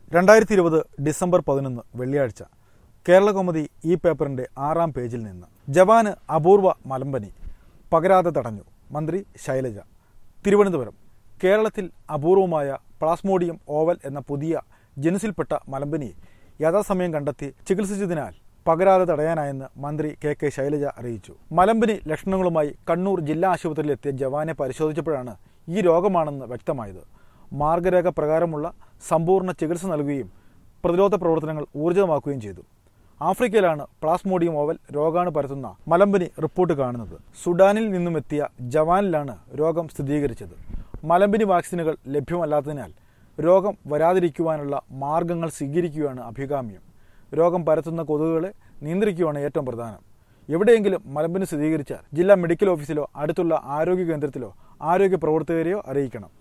രണ്ടായിരത്തി ഇരുപത് ഡിസംബർ പതിനൊന്ന് വെള്ളിയാഴ്ച കേരളകൗമുദി ഈ പേപ്പറിന്റെ ആറാം പേജിൽ നിന്ന് ജവാന് അപൂർവ മലമ്പനി പകരാതെ തടഞ്ഞു മന്ത്രി ശൈലജ തിരുവനന്തപുരം കേരളത്തിൽ അപൂർവമായ പ്ലാസ്മോഡിയം ഓവൽ എന്ന പുതിയ ജനുസിൽപ്പെട്ട മലമ്പനിയെ യഥാസമയം കണ്ടെത്തി ചികിത്സിച്ചതിനാൽ പകരാതെ തടയാനായെന്ന് മന്ത്രി കെ കെ ശൈലജ അറിയിച്ചു മലമ്പനി ലക്ഷണങ്ങളുമായി കണ്ണൂർ ജില്ലാ ആശുപത്രിയിലെത്തിയ ജവാനെ പരിശോധിച്ചപ്പോഴാണ് ഈ രോഗമാണെന്ന് വ്യക്തമായത് മാർഗരേഖ പ്രകാരമുള്ള സമ്പൂർണ്ണ ചികിത്സ നൽകുകയും പ്രതിരോധ പ്രവർത്തനങ്ങൾ ഊർജിതമാക്കുകയും ചെയ്തു ആഫ്രിക്കയിലാണ് പ്ലാസ്മോഡിയം ഓവൽ രോഗാണു പരത്തുന്ന മലമ്പനി റിപ്പോർട്ട് കാണുന്നത് സുഡാനിൽ നിന്നുമെത്തിയ ജവാനിലാണ് രോഗം സ്ഥിരീകരിച്ചത് മലമ്പനി വാക്സിനുകൾ ലഭ്യമല്ലാത്തതിനാൽ രോഗം വരാതിരിക്കുവാനുള്ള മാർഗങ്ങൾ സ്വീകരിക്കുകയാണ് അഭികാമ്യം രോഗം പരത്തുന്ന കൊതുകുകളെ നിയന്ത്രിക്കുകയാണ് ഏറ്റവും പ്രധാനം എവിടെയെങ്കിലും മലമ്പനി സ്ഥിരീകരിച്ചാൽ ജില്ലാ മെഡിക്കൽ ഓഫീസിലോ അടുത്തുള്ള ആരോഗ്യ കേന്ദ്രത്തിലോ ആരോഗ്യ പ്രവർത്തകരെയോ അറിയിക്കണം